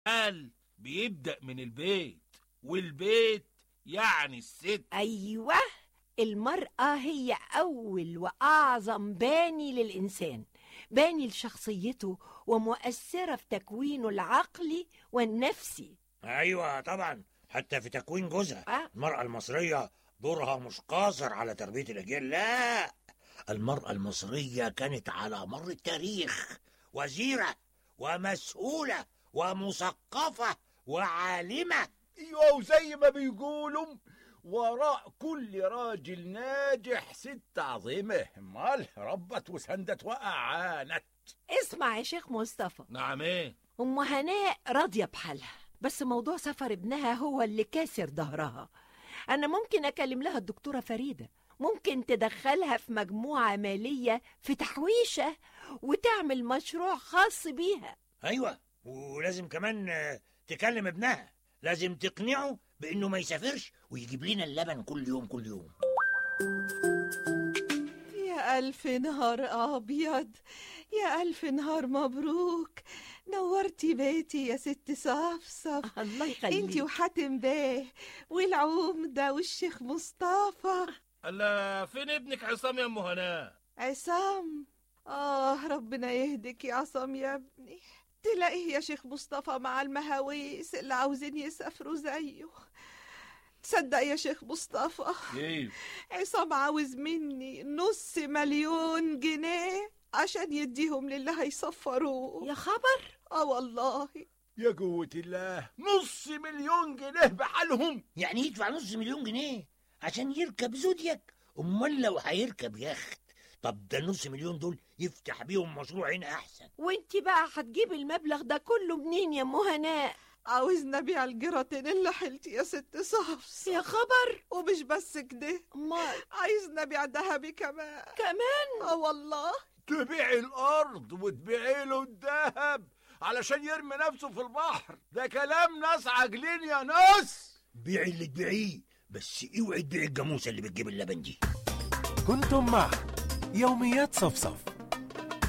قال بيبدأ من البيت والبيت يعني الست أيوة المرأة هي أول وأعظم باني للإنسان باني لشخصيته ومؤثرة في تكوينه العقلي والنفسي ايوه طبعا حتى في تكوين جوزها آه. المرأة المصرية دورها مش قاصر على تربية الأجيال لا المرأة المصرية كانت على مر التاريخ وزيرة ومسؤولة ومثقفة وعالمة ايوه وزي ما بيقولوا وراء كل راجل ناجح ست عظيمة امال ربت وسندت وأعانت اسمع يا شيخ مصطفى نعم ايه أم هناء راضية بحالها بس موضوع سفر ابنها هو اللي كاسر ظهرها أنا ممكن أكلم لها الدكتورة فريدة ممكن تدخلها في مجموعة مالية في تحويشة وتعمل مشروع خاص بيها أيوة ولازم كمان آه، تكلم ابنها لازم تقنعه بأنه ما يسافرش ويجيب لنا اللبن كل يوم كل يوم يا ألف نهار أبيض يا ألف نهار مبروك نورتي بيتي يا ست صفصف الله يخليك انتي وحاتم بيه والعمدة والشيخ مصطفى الا فين ابنك عصام يا ام هناء عصام آه ربنا يهدك يا عصام يا ابني تلاقيه يا شيخ مصطفى مع المهاويس اللي عاوزين يسافروا زيه تصدق يا شيخ مصطفى ايه عصام عاوز مني نص مليون جنيه عشان يديهم للي هيسفروه يا خبر اه والله يا قوة الله نص مليون جنيه بحالهم يعني يدفع نص مليون جنيه عشان يركب زودياك امال لو هيركب يخت طب ده نص مليون دول يفتح بيهم مشروع هنا احسن وانتي بقى هتجيبي المبلغ ده كله منين يا ام هناء عاوزنا ابيع الجراتين اللي حلتي يا ست صفص يا خبر ومش بس كده امال عايزنا ابيع ذهبي كمان كمان اه والله تبيعي الأرض وتبيعي له الذهب علشان يرمي نفسه في البحر ده كلام ناس عاجلين يا ناس بيعي اللي تبيعيه بس اوعي تبيعي الجاموسه اللي بتجيب اللبن دي كنتم مع يوميات صفصف